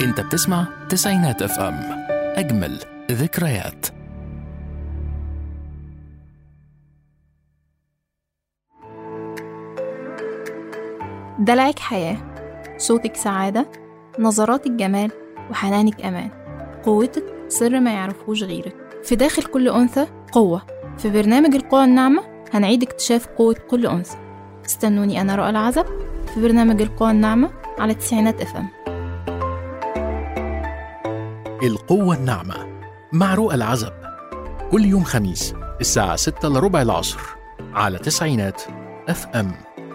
انت بتسمع تسعينات اف ام اجمل ذكريات دلعك حياة صوتك سعادة نظراتك جمال وحنانك أمان قوتك سر ما يعرفوش غيرك في داخل كل أنثى قوة في برنامج القوى الناعمة هنعيد اكتشاف قوة كل أنثى استنوني أنا رؤى العزب في برنامج القوى الناعمة على تسعينات اف ام القوة الناعمة مع رؤى العزب كل يوم خميس الساعة 6 لربع العصر على تسعينات اف ام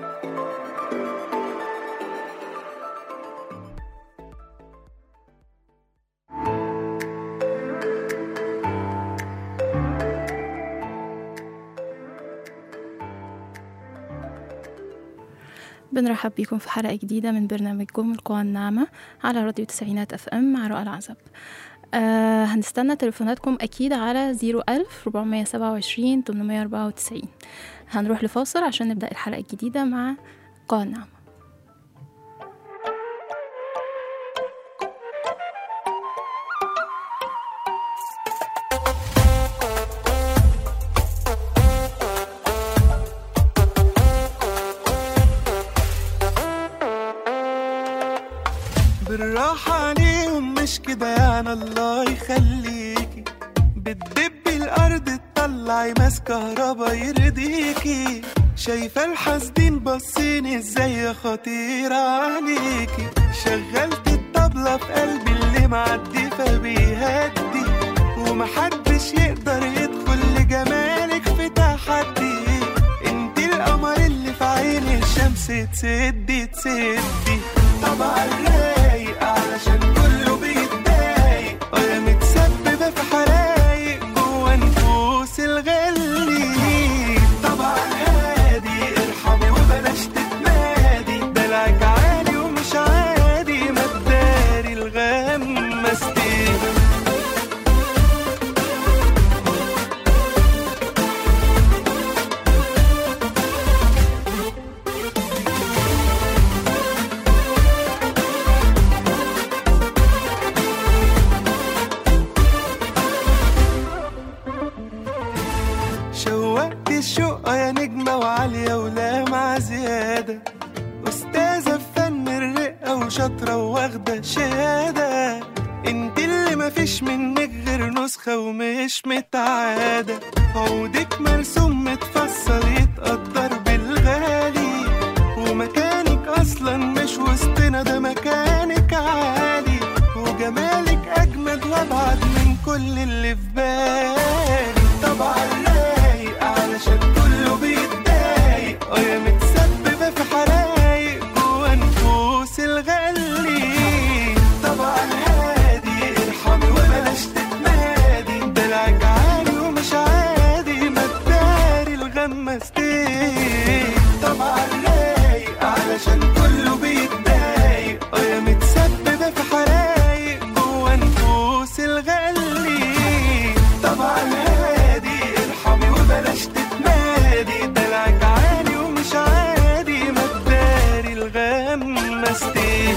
بنرحب بيكم في حلقة جديدة من برنامجكم القوى الناعمة على راديو تسعينات اف ام مع رؤى العزب آه هنستنى تليفوناتكم أكيد على زيرو ألف ربعمية سبعة وعشرين تمنمية أربعة وتسعين هنروح لفاصل عشان نبدأ الحلقة الجديدة مع القوى الناعمة بالراحة عليهم مش كده يعني الله يخليكي بتدبي الأرض تطلعي ماس كهربا يرضيكي شايفة الحاسدين باصين ازاي يا خطيرة عليكي شغلت الطبلة في قلبي اللي معدي فبيهدي ومحدش يقدر يدخل لجمالك في تحدي انت القمر اللي في عين الشمس تسدي تسدي طبعا رايق علشان كله بيتضايق ولا متسببة في حرايق جوا نفوس الغلي طبعا هادي ارحمي وبلاش تتنادي دلعك عالي ومش عادي ما تداري الغمستين شوقت الشقة يا نجمة وعالية ولامعة زيادة أستاذة في فن الرقة وشاطرة واخدة شهادة انت اللي مفيش منك غير نسخة ومش متعادة عودك مرسوم متفصل يتقدر بالغالي ومكانك أصلا مش وسطنا ده مكانك عالي وجمالك أجمد وأبعد من كل اللي في بالي طبعا رايق علشان كله بيتضايق اه يا متسببة في حرايق جوا نفوس الغلي طبعا هادي ارحمي وبلاش تتنادي دلعك عالي ومش عادي ما تداري الغمستين طبعا رايق علشان كله بيتضايق اه يا متسببة في حرايق جوا نفوس الغلي طبعا هادي ارحمي وبلاش تتنادي دلعك عالي ومش عادي ما تداري الغمستين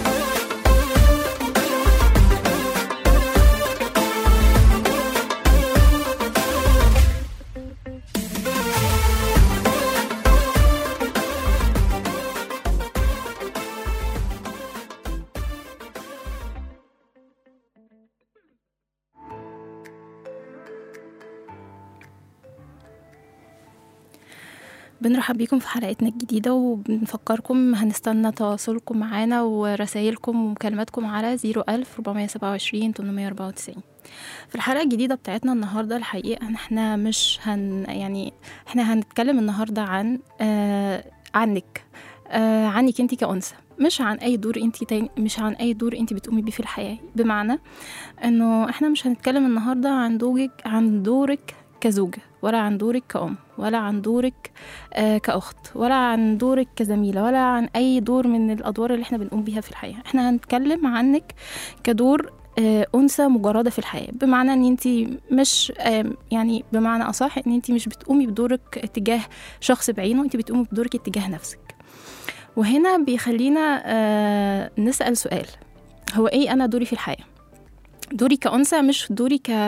بنرحب بيكم في حلقتنا الجديدة وبنفكركم هنستنى تواصلكم معانا ورسائلكم ومكالماتكم على 01000 427 894 في الحلقة الجديدة بتاعتنا النهاردة الحقيقة احنا مش هن يعني احنا هنتكلم النهاردة عن آه عنك آه عنك انت كأنثى مش عن اي دور انت تاني مش عن اي دور انت بتقومي بيه في الحياة بمعنى انه احنا مش هنتكلم النهاردة عن دورك عن دورك كزوجة ولا عن دورك كأم ولا عن دورك آه كأخت ولا عن دورك كزميلة ولا عن أي دور من الأدوار اللي احنا بنقوم بيها في الحياة احنا هنتكلم عنك كدور آه، أنثى مجردة في الحياة بمعنى إن أنت مش آم، يعني بمعنى أصح إن أنت مش بتقومي بدورك تجاه شخص بعينه أنت بتقومي بدورك اتجاه نفسك وهنا بيخلينا آه، نسأل سؤال هو ايه انا دوري في الحياه دوري كأنثى مش دوري ك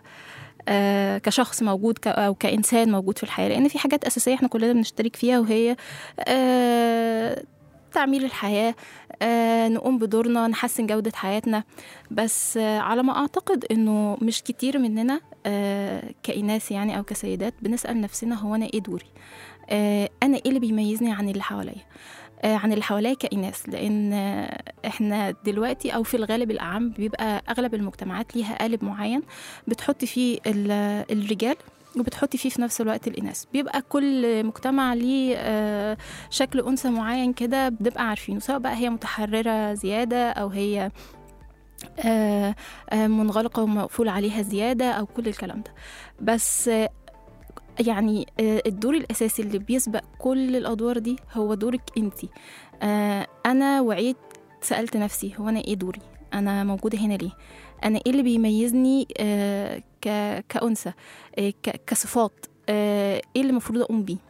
آه، كشخص موجود ك- او كانسان موجود في الحياه لان في حاجات اساسيه احنا كلنا بنشترك فيها وهي آه، تعمير الحياه آه، نقوم بدورنا نحسن جوده حياتنا بس آه، على ما اعتقد انه مش كتير مننا آه، كإناث يعني او كسيدات بنسال نفسنا هو انا ايه دوري آه، انا ايه اللي بيميزني عن اللي حواليا آه، عن اللي حواليا كإناث لأن آه، إحنا دلوقتي أو في الغالب الأعم بيبقى أغلب المجتمعات ليها قالب معين بتحط فيه ال- الرجال وبتحطي فيه في نفس الوقت الإناث بيبقى كل مجتمع ليه آه، شكل أنثى معين كده بنبقى عارفينه سواء بقى هي متحررة زيادة أو هي آه، آه، منغلقة ومقفول عليها زيادة أو كل الكلام ده بس آه، يعني آه، الدور الأساسي اللي بيسبق كل الأدوار دي هو دورك أنتي آه، أنا وعيت سألت نفسي هو أنا إيه دوري أنا موجودة هنا ليه أنا إيه اللي بيميزني آه، ك- كأنثى آه، ك- كصفات آه، إيه اللي المفروض أقوم بيه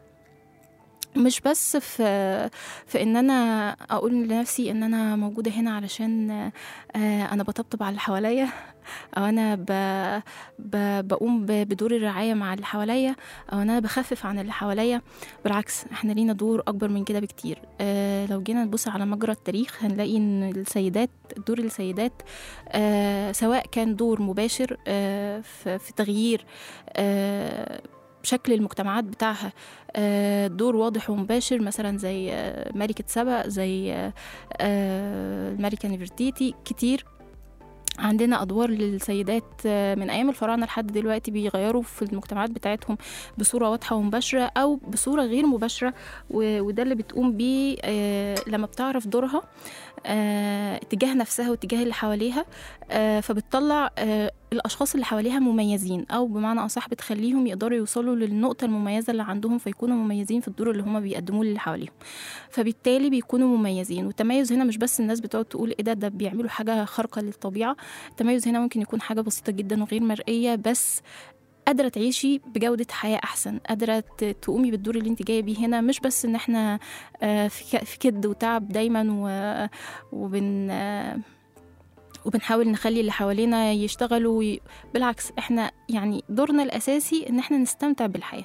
مش بس في في ان انا اقول لنفسي ان انا موجوده هنا علشان آه، انا بطبطب على اللي حواليا او انا ب... ب... بقوم ب... بدور الرعايه مع اللي حواليا او انا بخفف عن اللي حواليا بالعكس احنا لينا دور اكبر من كده بكتير اه لو جينا نبص على مجرى التاريخ هنلاقي ان السيدات دور السيدات آه سواء كان دور مباشر آه في, في تغيير آه شكل المجتمعات بتاعها آه، دور واضح ومباشر مثلا زي آه، ملكة سبأ زي آه، آه، الملكة نفرتيتي كتير عندنا ادوار للسيدات آه، من ايام الفراعنه لحد دلوقتي بيغيروا في المجتمعات بتاعتهم بصوره واضحه ومباشره او بصوره غير مباشره و- وده اللي بتقوم بيه آه، لما بتعرف دورها آه، تجاه نفسها وتجاه اللي حواليها آه، فبتطلع آه، الاشخاص اللي حواليها مميزين او بمعنى اصح بتخليهم يقدروا يوصلوا للنقطه المميزه اللي عندهم فيكونوا مميزين في الدور اللي هما بيقدموه للي حواليهم فبالتالي بيكونوا مميزين والتميز هنا مش بس الناس بتقعد تقول ايه ده ده بيعملوا حاجه خارقه للطبيعه التميز هنا ممكن يكون حاجه بسيطه جدا وغير مرئيه بس قادرة تعيشي بجودة حياة أحسن قادرة ت- تقومي بالدور اللي انت جاية بيه هنا مش بس ان احنا آه، في ك- في كد وتعب دايما و- وبن آه، وبنحاول نخلي اللي حوالينا يشتغلوا وي... بالعكس احنا يعني دورنا الأساسي ان احنا نستمتع بالحياة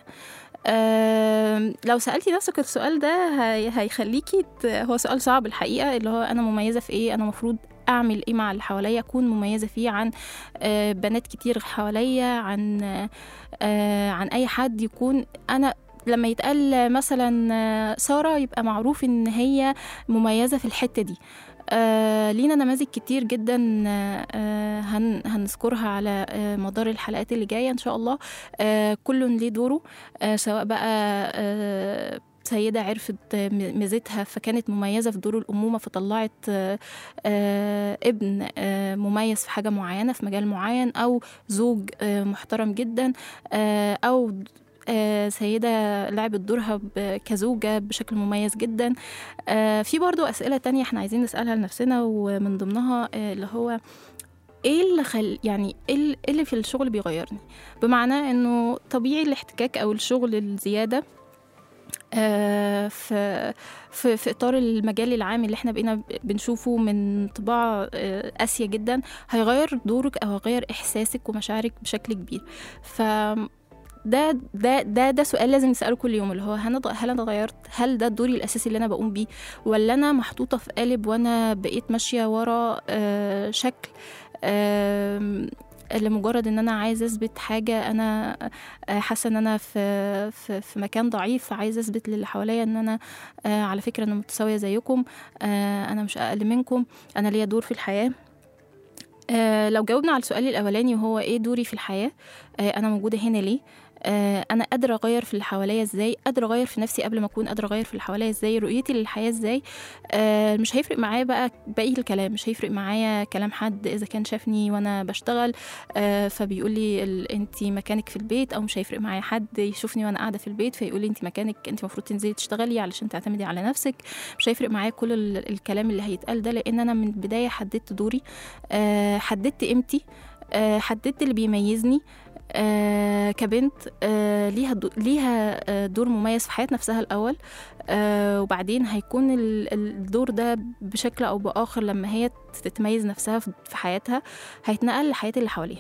أه لو سألتي نفسك السؤال ده هي... هيخليكي ت... هو سؤال صعب الحقيقة اللي هو أنا مميزة في إيه أنا المفروض أعمل إيه مع اللي حواليا أكون مميزة فيه عن آه، بنات كتير حواليا عن آه، عن أي حد يكون أنا لما يتقال مثلا آه، سارة يبقى معروف إن هي مميزة في الحتة دي آه لينا نماذج كتير جدا آه آه، هن هنذكرها على آه مدار الحلقات اللي جايه ان شاء الله آه كل ليه دوره آه سواء بقى آه سيدة عرفت آه، م- ميزتها فكانت مميزة في دور الأمومة فطلعت آه، آه، ابن آه، مميز في حاجة معينة في مجال معين أو زوج آه، محترم جدا آه، أو آه، سيدة لعبت دورها ب- كزوجة بشكل مميز جدا آه، في برضو أسئلة تانية احنا عايزين نسألها لنفسنا ومن ضمنها آه، اللي هو ايه اللي خل يعني ايه ال- إيه اللي في الشغل بيغيرني بمعنى انه طبيعي الاحتكاك او الشغل الزياده آه، في في في اطار المجال العام اللي احنا بقينا ب- بنشوفه من طباع آه، قاسيه جدا هيغير دورك او هيغير احساسك ومشاعرك بشكل كبير ف ده ده ده ده سؤال لازم نساله كل يوم اللي هو هل أنا- هل انا اتغيرت هل ده دوري الاساسي اللي انا بقوم بيه ولا انا محطوطه في قالب وانا بقيت ماشيه ورا آه، شكل آم، لمجرد ان انا عايزه اثبت حاجه انا آه، حاسه ان انا في في, في مكان ضعيف فعايزه اثبت للي حواليا ان انا آه، على فكره انا متساويه زيكم آه، انا مش اقل منكم انا ليا دور في الحياه آه، لو جاوبنا على السؤال الاولاني وهو ايه دوري في الحياه آه، انا موجوده هنا ليه آه، انا قادره اغير في اللي حواليا ازاي قادره اغير في نفسي قبل ما اكون قادره اغير في اللي حواليا ازاي رؤيتي للحياه ازاي آه، مش هيفرق معايا بقى باقي الكلام مش هيفرق معايا كلام حد اذا كان شافني وانا بشتغل آه، فبيقول لي انت مكانك في البيت او مش هيفرق معايا حد يشوفني وانا قاعده في البيت فيقول لي انت مكانك انت المفروض تنزلي تشتغلي علشان تعتمدي على نفسك مش هيفرق معايا كل ال- الكلام اللي هيتقال ده لان انا من البدايه حددت دوري آه، حددت قيمتي آه، حددت اللي بيميزني آه كبنت آه ليها دو ليها آه دور مميز في حياة نفسها الأول آه وبعدين هيكون ال- الدور ده بشكل أو بآخر لما هي تتميز نفسها في في حياتها هيتنقل لحياة اللي حواليها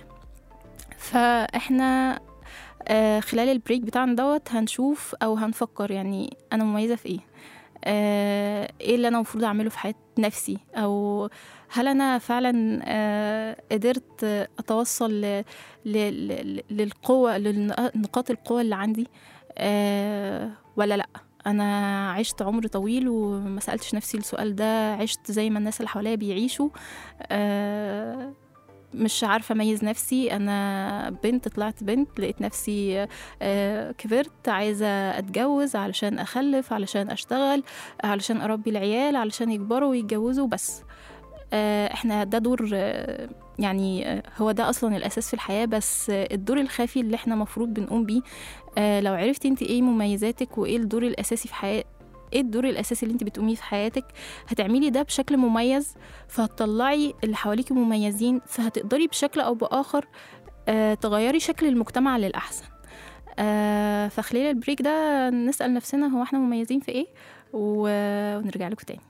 فإحنا آه خلال البريك بتاعنا دوت هنشوف أو هنفكر يعني أنا مميزة في إيه آه إيه اللي أنا المفروض أعمله في حياة نفسي أو هل أنا فعلا آه قدرت آه، أتوصل ل... ل... ل... للقوة لنقاط القوة اللي عندي آه ولا لأ أنا عشت عمر طويل وما سألتش نفسي السؤال ده عشت زي ما الناس اللي حواليا بيعيشوا آه مش عارفة أميز نفسي أنا بنت طلعت بنت لقيت نفسي آه كبرت عايزة أتجوز علشان أخلف علشان أشتغل علشان أربي العيال علشان يكبروا ويتجوزوا بس آه احنا ده دور آه يعني آه هو ده اصلا الاساس في الحياه بس آه الدور الخفي اللي احنا مفروض بنقوم بيه آه لو عرفتي انت ايه مميزاتك وايه الدور الاساسي في حياه ايه الدور الاساسي اللي انت بتقوميه في حياتك هتعملي ده بشكل مميز فهتطلعي اللي حواليكي مميزين فهتقدري بشكل او باخر آه تغيري شكل المجتمع للاحسن آه فخلال البريك ده نسال نفسنا هو احنا مميزين في ايه و- ونرجع لكم تاني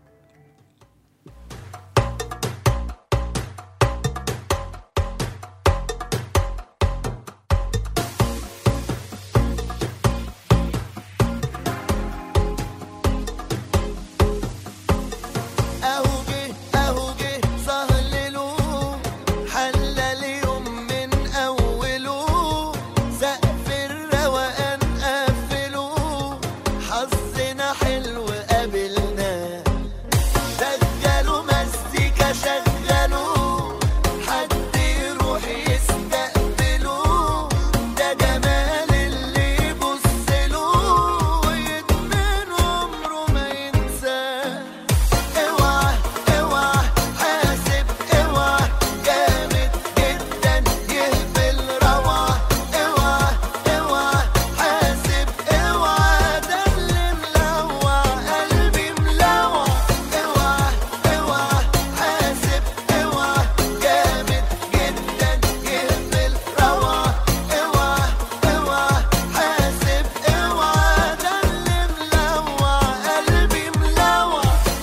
اهو جه اهو جه سهلله حل اليوم من اوله سقف الروقان قفله حظنا حلو قابلنا شغلوا مزيكا شغلوا حد يروح يستقبله ده جمال اللي يبصله ويدمن عمره ما ينساه اوعى اوعى حاسب اوعى جامد جدا يهبل روعة اوعى اوعى حاسب اوعى ده اللي ملوع قلبي ملوع اوعى اوعى حاسب اوعى جامد جدا يهبل روعة اوعى اوعى حاسب اوعى ده اللي ملوع قلبي ملوع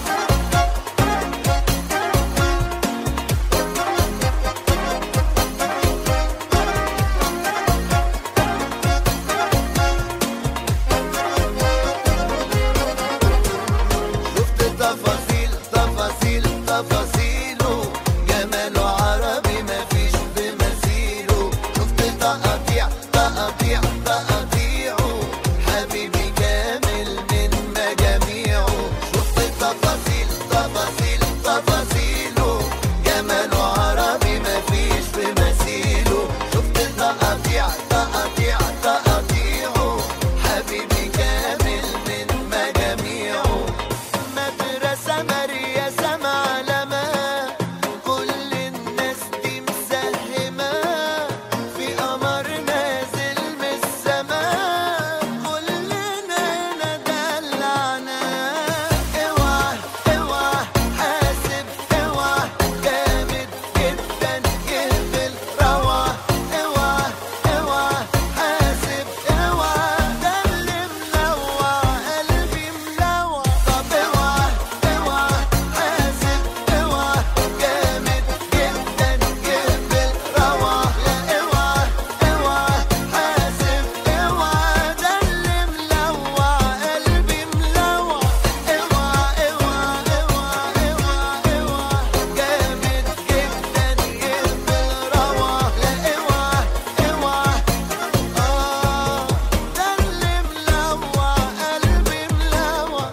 شفت تفاصيل تفاصيل تفاصيله جماله عربي مفيش بمثيله شفت تقاطيع تقاطيع تقاطيعه حبيبي كامل من مجاميعه شفت تفاصيل تفاصيل تفاصيله جماله عربي مفيش بمثيله شفت تقاطيع تقاطيع تقاطيعه حبيبي كامل من مجاميعه مدرسة مريسة معلمة كل الناس دي مساهمة في قمر نازل من السماء كلنا هنا دلعنا اوعى اوعى حاسب اوعى جامد جدا يهبل روعة اوعى اوعى حاسب اوعى ده اللي ملوع قلبي ملوع طب اوعى اوعى حاسب اوعى جامد جدا يهبل روعة لا اوعى اوعى حاسب اوعى ده اللي ملوع قلبي ملوع اوعى اوعى اوعى اوعى اوعى جامد جدا يهبل روعة لا اوعى اوعى اه ده اللي ملوع قلبي ملوع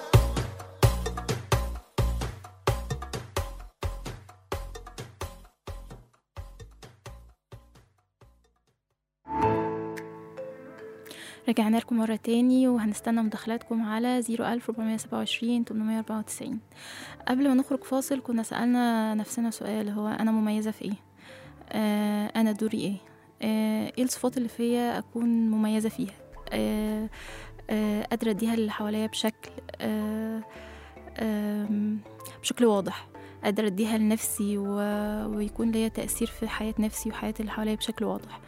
رجعنا لكم مرة تاني وهنستنى مداخلاتكم على 01427 894 قبل ما نخرج فاصل كنا سألنا نفسنا سؤال هو أنا مميزة في إيه؟ آه أنا دوري إيه؟ آه إيه الصفات اللي فيا أكون مميزة فيها؟ آه آه قادرة أديها للي حواليا بشكل آه آم، بشكل واضح قادرة اديها لنفسي و... ويكون ليا تأثير في حياة نفسي وحياة اللي حواليا بشكل واضح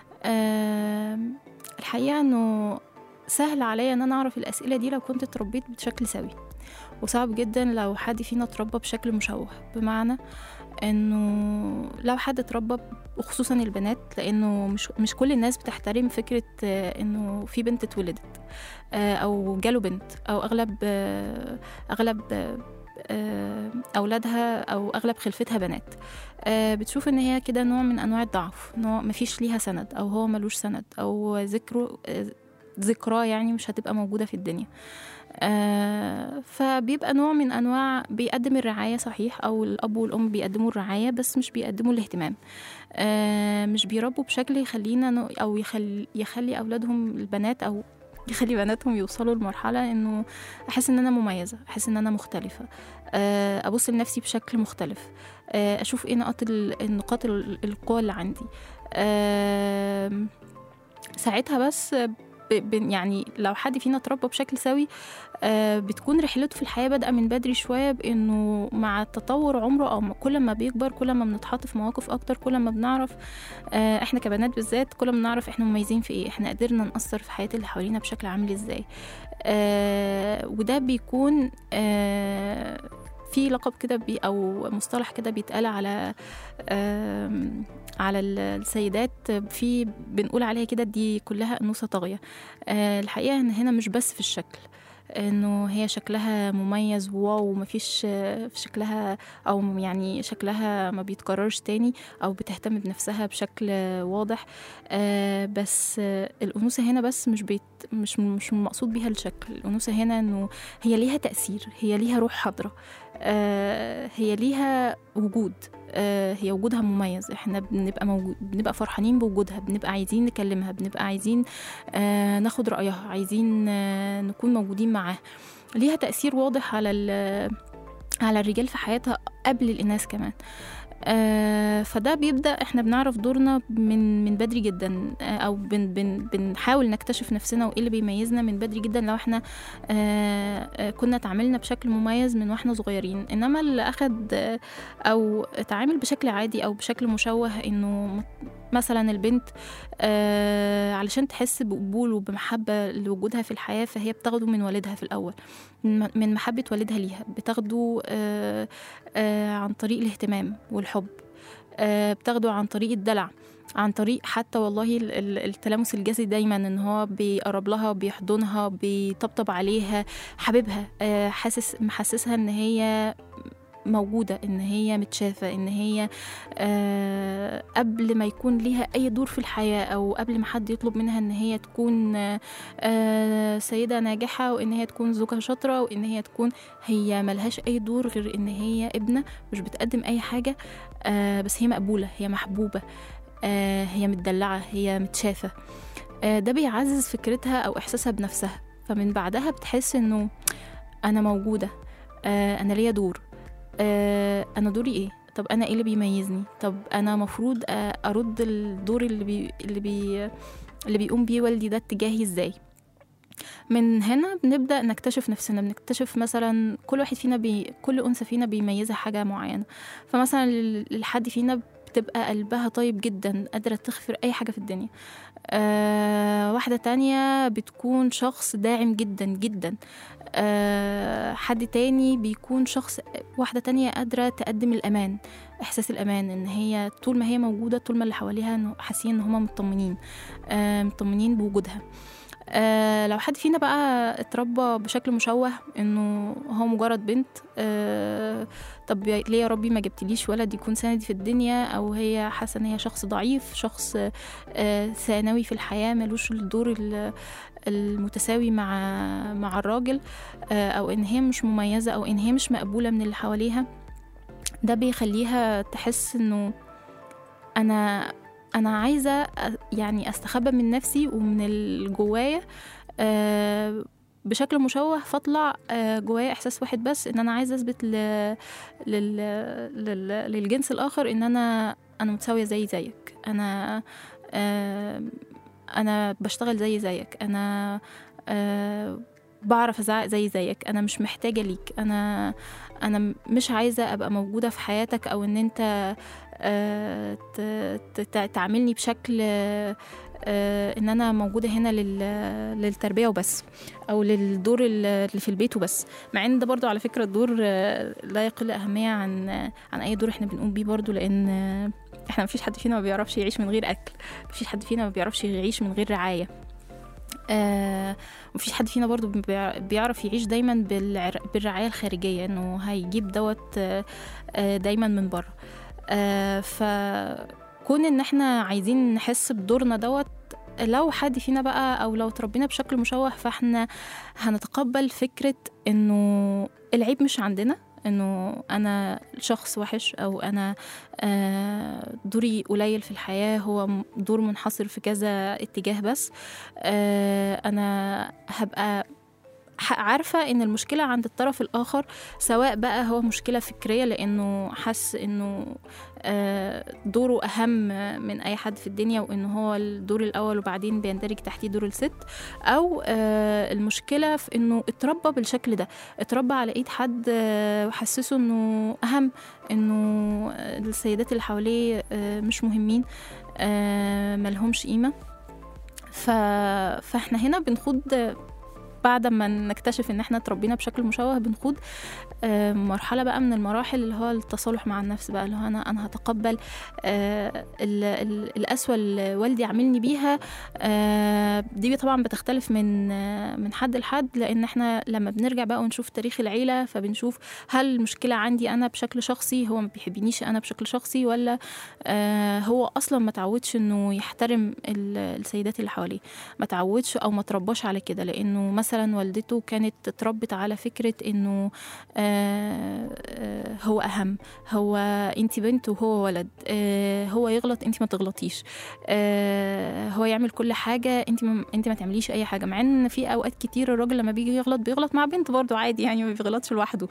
آم، الحقيقة انه سهل عليا ان انا اعرف الاسئلة دي لو كنت اتربيت بشكل سوي وصعب جدا لو حد فينا اتربى بشكل مشوه بمعنى انه لو حد اتربى وخصوصا البنات لانه مش مش كل الناس بتحترم فكره آه، انه في بنت اتولدت آه، او جاله بنت او اغلب آه، اغلب آه، آه، اولادها او اغلب خلفتها بنات آه، بتشوف ان هي كده نوع من انواع الضعف نوع مفيش ليها سند او هو ملوش سند او ذكره آه، ذكراه يعني مش هتبقى موجوده في الدنيا آه، فبيبقى نوع من انواع بيقدم الرعايه صحيح او الاب والام بيقدموا الرعايه بس مش بيقدموا الاهتمام آه، مش بيربوا بشكل يخلينا نو- او يخلي يخلي اولادهم البنات او يخلي بناتهم يوصلوا لمرحلة انه احس ان انا مميزة احس ان انا مختلفة آه، ابص لنفسي بشكل مختلف آه، اشوف ايه نقاط ال- النقاط ال- القوة اللي عندي آم، ساعتها بس ب- ب- يعني لو حد فينا اتربى بشكل سوي آه، بتكون رحلته في الحياة بادئة من بدري شوية بإنه مع تطور عمره أو م- كل ما بيكبر كل ما بنتحط في مواقف أكتر كل ما بنعرف آه، إحنا كبنات بالذات كل ما بنعرف إحنا مميزين في إيه إحنا قدرنا نأثر في حياة اللي حوالينا بشكل عامل إزاي آه، وده بيكون آه، في لقب كده بي أو مصطلح كده بيتقال على آم، على ال- السيدات في بنقول عليها كده دي كلها أنوثة طاغية آه، الحقيقة إن هنا مش بس في الشكل انه هي شكلها مميز واو ومفيش آه، في شكلها او يعني شكلها ما بيتكررش تاني او بتهتم بنفسها بشكل آه، واضح آه، بس آه، الانوثه هنا بس مش بيت مش مش المقصود بيها الشكل الانوثه هنا انه هي ليها تاثير هي ليها روح حاضره آه، هي ليها وجود آه، هي وجودها مميز احنا بنبقى موجود بنبقى فرحانين بوجودها بنبقى عايزين نكلمها بنبقى عايزين آه، ناخد رأيها عايزين آه، نكون موجودين معاها ليها تأثير واضح على ال- على الرجال في حياتها قبل الإناث كمان آه فده بيبدا احنا بنعرف دورنا من من بدري جدا آه او بن بن بنحاول نكتشف نفسنا وايه اللي بيميزنا من بدري جدا لو احنا آه آه كنا اتعاملنا بشكل مميز من واحنا صغيرين انما اللي اخد آه او اتعامل بشكل عادي او بشكل مشوه انه مثلا البنت آه علشان تحس بقبول وبمحبة لوجودها في الحياة فهي بتاخده من والدها في الأول من من محبة والدها ليها بتاخده آه آه عن طريق الاهتمام والحب آه بتاخده عن طريق الدلع عن طريق حتى والله ال- ال- التلامس الجسدي دايما ان هو بيقرب لها بيحضنها بيطبطب عليها حبيبها آه حاسس محسسها ان هي موجودة إن هي متشافة إن هي آه قبل ما يكون ليها أي دور في الحياة أو قبل ما حد يطلب منها إن هي تكون آه آه سيدة ناجحة وإن هي تكون زوجة شاطرة وإن هي تكون هي ملهاش أي دور غير إن هي ابنة مش بتقدم أي حاجة آه بس هي مقبولة هي محبوبة آه هي متدلعة هي متشافة آه ده بيعزز فكرتها أو إحساسها بنفسها فمن بعدها بتحس إنه أنا موجودة آه أنا ليا دور آه انا دوري ايه طب انا ايه اللي بيميزني طب انا مفروض آه، ارد الدور اللي بي اللي بي اللي بيقوم بيه والدي ده اتجاهي ازاي من هنا بنبدا نكتشف نفسنا بنكتشف مثلا كل واحد فينا بي كل انثى فينا بيميزها حاجه معينه فمثلا لل- للحد فينا بتبقى قلبها طيب جدا قادرة تغفر أي حاجة في الدنيا آه واحدة تانية بتكون شخص داعم جدا جدا آه حد تاني بيكون شخص واحدة تانية قادرة تقدم الأمان إحساس الأمان إن هي طول ما هي موجودة طول ما اللي حواليها إنه حاسين إن هما مطمنين آه مطمنين بوجودها آه لو حد فينا بقى اتربى بشكل مشوه انه هو مجرد بنت آه طب يا- ليه يا ربي ما جبتليش ولد يكون سندي في الدنيا او هي حاسه ان هي شخص ضعيف شخص آه ثانوي في الحياه ملوش الدور ال- المتساوي مع مع الراجل آه او ان هي مش مميزه او ان هي مش مقبوله من اللي حواليها ده بيخليها تحس انه انا انا عايزه أ- يعني استخبى من نفسي ومن اللي جوايا آه، بشكل مشوه فاطلع آه، جوايا احساس واحد بس ان انا عايزه اثبت ل... لل... لل... للجنس الاخر ان انا انا متساويه زي زيك انا آه، انا بشتغل زي زيك انا آه، بعرف ازعق زي زيك انا مش محتاجه ليك انا انا مش عايزه ابقى موجوده في حياتك او ان انت آه، ت- ت- تعاملني بشكل آه، آه، ان انا موجوده هنا لل- للتربيه وبس او للدور ال- اللي في البيت وبس مع ان ده برضو على فكره الدور آه، لا يقل اهميه عن عن اي دور احنا بنقوم بيه برضو لان آه، احنا مفيش حد فينا ما بيعرفش يعيش من غير اكل مفيش حد فينا ما بيعرفش يعيش من غير رعايه آه مفيش حد فينا برضو بيع- بيعرف يعيش دايما بالعر- بالرعاية الخارجية انه هيجيب دوت آه، آه، دايما من بره آه فكون ان احنا عايزين نحس بدورنا دوت لو حد فينا بقى او لو تربينا بشكل مشوه فاحنا هنتقبل فكرة انه العيب مش عندنا انه انا شخص وحش او انا آه، دوري قليل في الحياه هو م- دور منحصر في كذا اتجاه بس آه، انا هبقى ح- عارفة إن المشكلة عند الطرف الآخر سواء بقى هو مشكلة فكرية لأنه حس إنه آه، دوره أهم من أي حد في الدنيا وإنه هو الدور الأول وبعدين بيندرج تحتيه دور الست أو آه، المشكلة في إنه اتربى بالشكل ده اتربى على إيد حد آه، وحسسه إنه أهم إنه السيدات اللي حواليه آه، مش مهمين آه، ملهمش قيمة ف... فاحنا هنا بنخوض بعد ما نكتشف ان احنا اتربينا بشكل مشوه بنخوض آه، مرحله بقى من المراحل اللي هو التصالح مع النفس بقى اللي هو انا انا هتقبل آه، ال- ال- القسوه اللي والدي عاملني بيها آه، دي طبعا بتختلف من آه، من حد لحد لان احنا لما بنرجع بقى ونشوف تاريخ العيله فبنشوف هل المشكله عندي انا بشكل شخصي هو ما بيحبنيش انا بشكل شخصي ولا آه، هو اصلا ما تعودش انه يحترم ال- السيدات اللي حواليه ما تعودش او ما ترباش على كده لانه مثلا والدته كانت اتربت على فكره انه آه، آه، هو اهم هو انت بنت وهو ولد آه، هو يغلط انت ما تغلطيش آه، هو يعمل كل حاجه انت ما انت ما تعمليش اي حاجه مع ان في اوقات كتير الراجل لما بيجي يغلط بيغلط مع بنت برضه عادي يعني ما بيغلطش لوحده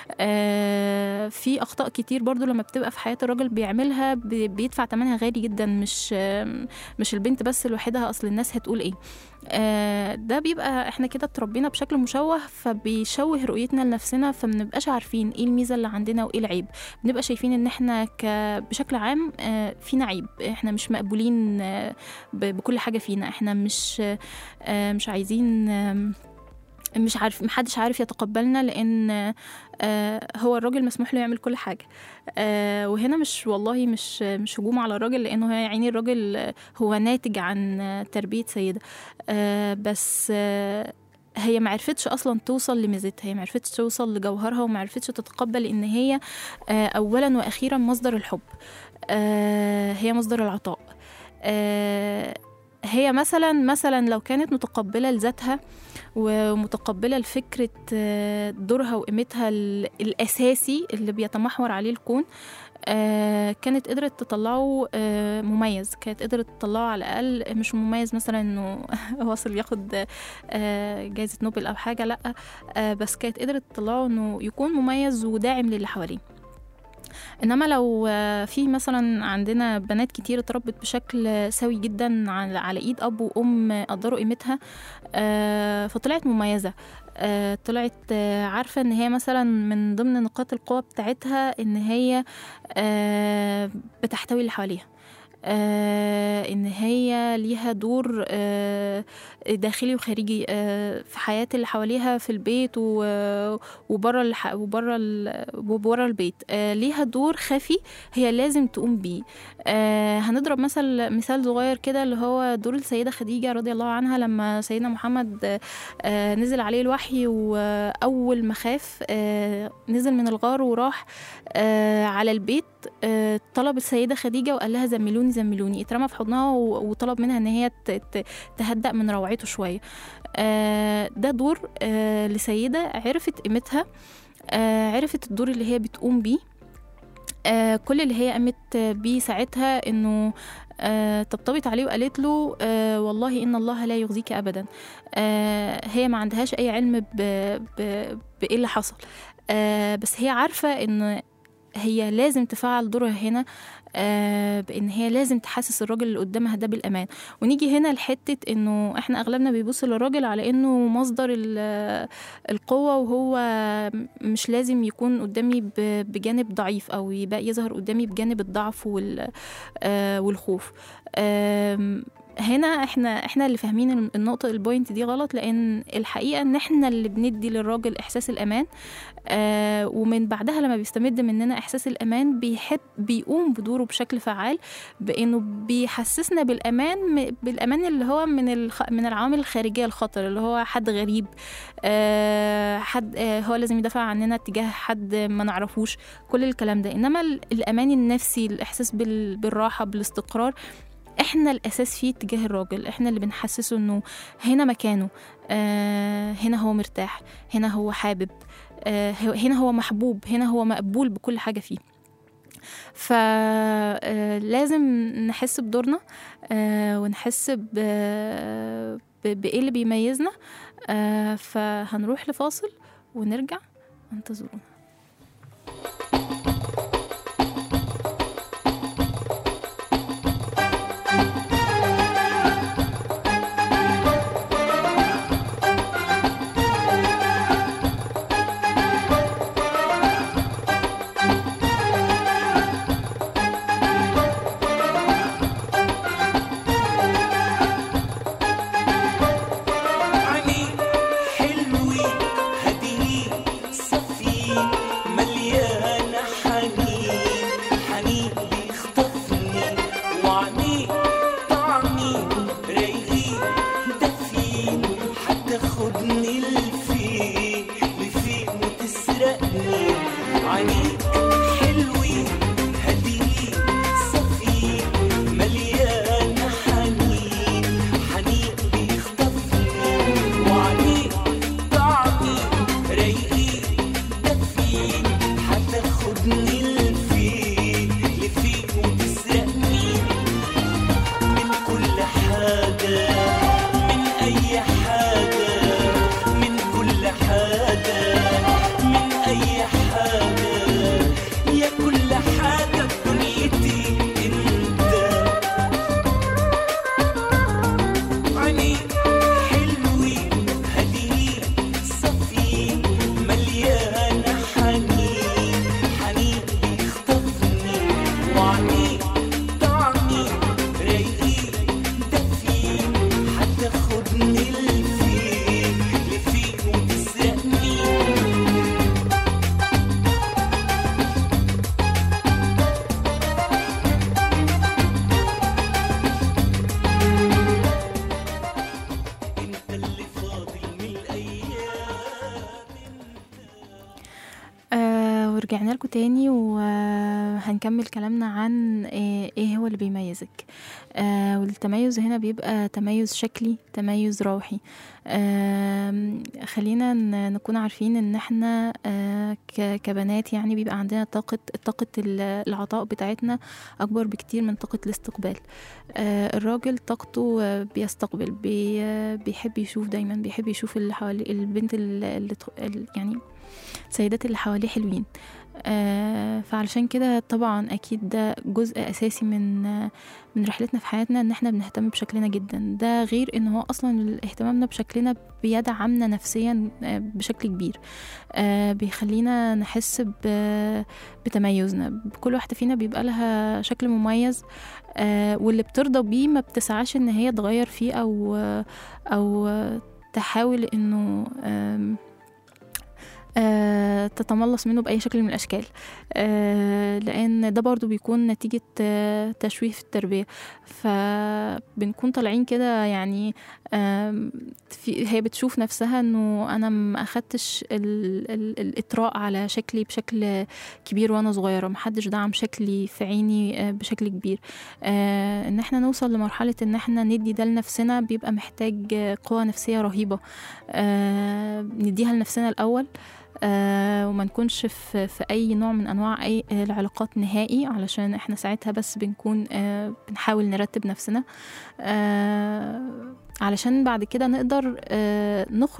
آه، في اخطاء كتير برضه لما بتبقى في حياه الراجل بيعملها بي- بيدفع ثمنها غالي جدا مش آه، مش البنت بس لوحدها اصل الناس هتقول ايه آه، ده بيبقى احنا كده اتربينا بشكل مشوه فبيشوه رؤيتنا لنفسنا فمنبقاش عارفين ايه الميزه اللي عندنا وايه العيب بنبقى شايفين ان احنا ك... بشكل عام آه، فينا عيب احنا مش مقبولين آه، ب- بكل حاجه فينا احنا مش آه، مش عايزين آم، مش عارف محدش عارف يتقبلنا لان آه، هو الراجل مسموح له يعمل كل حاجه آه، وهنا مش والله مش مش هجوم على الراجل لانه هي يعني الراجل آه، هو ناتج عن آه، تربيه سيده آه، بس آه، هي ما عرفتش اصلا توصل لميزتها هي ما عرفتش توصل لجوهرها وما عرفتش تتقبل ان هي آه، اولا واخيرا مصدر الحب آه، هي مصدر العطاء آه، هي مثلا مثلا لو كانت متقبله لذاتها ومتقبله لفكره آه، دورها وقيمتها ال- الاساسي اللي بيتمحور عليه الكون آه، كانت قدرت تطلعه آه، مميز كانت قدرت تطلعه على الاقل مش مميز مثلا انه واصل ياخد آه، جائزه نوبل او حاجه لا آه، بس كانت قدرت تطلعه انه يكون مميز وداعم للي حواليه انما لو آه، في مثلا عندنا بنات كتير اتربت بشكل سوي جدا على على ايد اب وام قدروا قيمتها آه، فطلعت مميزه آه، طلعت آه، عارفه ان هي مثلا من ضمن نقاط القوه بتاعتها ان هي آه، بتحتوي اللي حواليها آه ان هي ليها دور آه داخلي وخارجي آه في حياه اللي حواليها في البيت و- وبره الح... وبره ال... وبره البيت آه ليها دور خفي هي لازم تقوم بيه آه هنضرب مثل مثال صغير كده اللي هو دور السيده خديجه رضي الله عنها لما سيدنا محمد آه آه نزل عليه الوحي واول ما خاف آه نزل من الغار وراح آه على البيت آه طلب السيده خديجه وقال لها زملوني زملوني اترمى في حضنها و- وطلب منها ان هي ت- ت- تهدأ من روعته شويه آه ده دور آه لسيده عرفت قيمتها آه عرفت الدور اللي هي بتقوم بيه آه كل اللي هي قامت بيه ساعتها انه آه طبطبت عليه وقالت له آه والله ان الله لا يخزيك ابدا آه هي ما عندهاش اي علم ب- ب- بايه اللي حصل آه بس هي عارفه ان هي لازم تفعل دورها هنا آه بان هي لازم تحسس الراجل اللي قدامها ده بالامان ونيجي هنا لحته انه احنا اغلبنا بيبص للراجل على انه مصدر ال- القوه وهو مش لازم يكون قدامي ب- بجانب ضعيف او يبقى يظهر قدامي بجانب الضعف وال آه والخوف آم، هنا احنا احنا اللي فاهمين النقطه البوينت دي غلط لان الحقيقه ان احنا اللي بندي للراجل احساس الامان آه ومن بعدها لما بيستمد مننا احساس الامان بيحب بيقوم بدوره بشكل فعال بانه بيحسسنا بالامان م- بالامان اللي هو من الخ... من العوامل الخارجيه الخطر اللي هو حد غريب آه حد آه هو لازم يدافع عننا تجاه حد ما نعرفوش كل الكلام ده انما ال- الامان النفسي الاحساس بال... بالراحه بالاستقرار احنا الاساس فيه تجاه الراجل احنا اللي بنحسسه انه هنا مكانه آه هنا هو مرتاح هنا هو حابب آه هو- هنا هو محبوب هنا هو مقبول بكل حاجه فيه فلازم نحس بدورنا آه ونحس ب- ب- بايه اللي بيميزنا آه فهنروح لفاصل ونرجع انتظرونا عينيك حلوين هاديين صافيين مليانة حنين حنين بيخطفني وعينيك طعمين رايقين دافين هتاخدني لفين لفين وتسرقني عينيك حلوين هاديين صافيين مليانة حنين حنين بيخطفني وعليك طعمي رايقين دافين هتاخدني لفين لفين وتسرقني من كل حاجة من أي حاجة من كل حاجة من أي حاجة يا كل حاجة في دنيتي أنت عينيك حلوين هاديين صافيين مليانة حنين حنين بيخطفني وعينيك طعمي رايقين دافين هتاخدني لفين لفين وتسرقني انت اللي فاضل من الايام آه ورجعنا لكم تاني وهنكمل كلامنا عن آه، ايه هو اللي بيميزك آه والتميز هنا بيبقى تميز شكلي تميز روحي آم، خلينا ن- نكون عارفين ان احنا آه ك- كبنات يعني بيبقى عندنا طاقة طاقة ال- العطاء بتاعتنا اكبر بكتير من طاقة الاستقبال آه الراجل طاقته آه، بيستقبل بي آه، بيحب يشوف دايما بيحب يشوف اللي حواليه البنت اللي اللي تخ- ال- يعني السيدات اللي حواليه حلوين آه فعلشان كده طبعا اكيد ده جزء اساسي من آه من رحلتنا في حياتنا ان احنا بنهتم بشكلنا جدا ده غير ان هو اصلا اهتمامنا بشكلنا بيدعمنا نفسيا آه بشكل كبير آه بيخلينا نحس ب- بتميزنا كل واحدة فينا بيبقى لها شكل مميز آه واللي بترضى بيه ما بتسعاش ان هي تغير فيه او او تحاول انه آم آه، تتملص منه بأي شكل من الأشكال آه، لأن ده برضو بيكون نتيجة آه، تشويه في التربية فبنكون طالعين كده يعني آم، في هي بتشوف نفسها انه انا ما اخدتش ال- ال- الاطراء على شكلي بشكل كبير وانا صغيره محدش دعم شكلي في عيني آه، بشكل كبير آه، ان احنا نوصل لمرحله ان احنا ندي ده لنفسنا بيبقى محتاج آه، قوه نفسيه رهيبه آه، نديها لنفسنا الاول آه وما نكونش في, في اي نوع من انواع اي آه، العلاقات نهائي علشان احنا ساعتها بس بنكون آه بنحاول نرتب نفسنا آه علشان بعد كده نقدر آه نخرج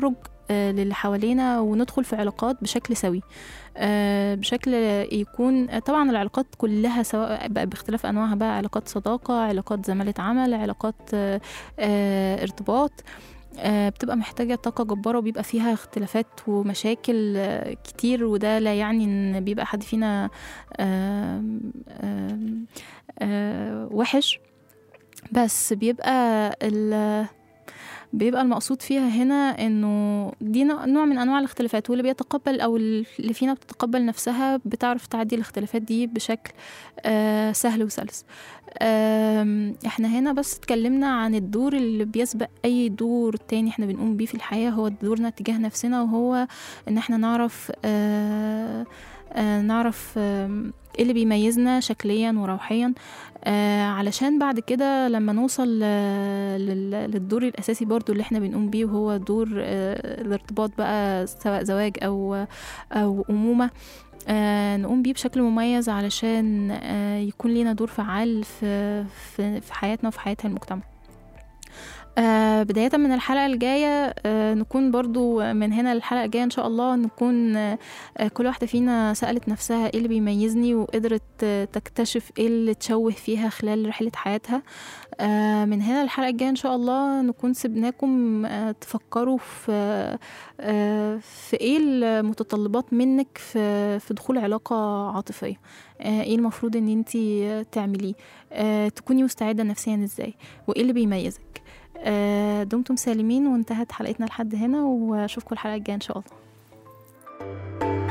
آه، للي حوالينا وندخل في علاقات بشكل سوي آه، بشكل يكون طبعا العلاقات كلها سواء بقى باختلاف انواعها بقى علاقات صداقه علاقات زماله عمل علاقات آه، آه، ارتباط آه، بتبقى محتاجة طاقة جبارة وبيبقى فيها اختلافات ومشاكل آه، كتير وده لا يعني ان بيبقى حد فينا آم، آم، آه، وحش بس بيبقى ال بيبقى المقصود فيها هنا انه دي نوع نوع من انواع الاختلافات واللي بيتقبل او اللي فينا بتتقبل نفسها بتعرف تعدي الاختلافات دي بشكل آه سهل وسلس آم، احنا هنا بس اتكلمنا عن الدور اللي بيسبق اي دور تاني احنا بنقوم بيه في الحياة هو دورنا تجاه نفسنا وهو ان احنا نعرف آه آه نعرف آم، ايه اللي بيميزنا شكليا وروحيا آه علشان بعد كده لما نوصل ل- لل- للدور الأساسي برضو اللي احنا بنقوم بيه وهو دور آه الارتباط بقى سواء زواج أو أو أمومة آه نقوم بيه بشكل مميز علشان آه يكون لينا دور فعال في, في, في حياتنا وفي حياة المجتمع آه بداية من الحلقة الجاية آه نكون برضو من هنا للحلقة الجاية إن شاء الله نكون آه آه، كل واحدة فينا سألت نفسها ايه اللي بيميزني وقدرت آه، تكتشف ايه اللي تشوه فيها خلال رحلة حياتها آه، من هنا الحلقة الجاية ان شاء الله نكون سبناكم آه، تفكروا في آه، في ايه المتطلبات منك في في دخول علاقة عاطفية آه، ايه المفروض ان انتي تعمليه آه، تكوني مستعدة نفسيا ازاي وايه اللي بيميزك آه، دمتم سالمين وانتهت حلقتنا لحد هنا واشوفكم الحلقة الجاية ان شاء الله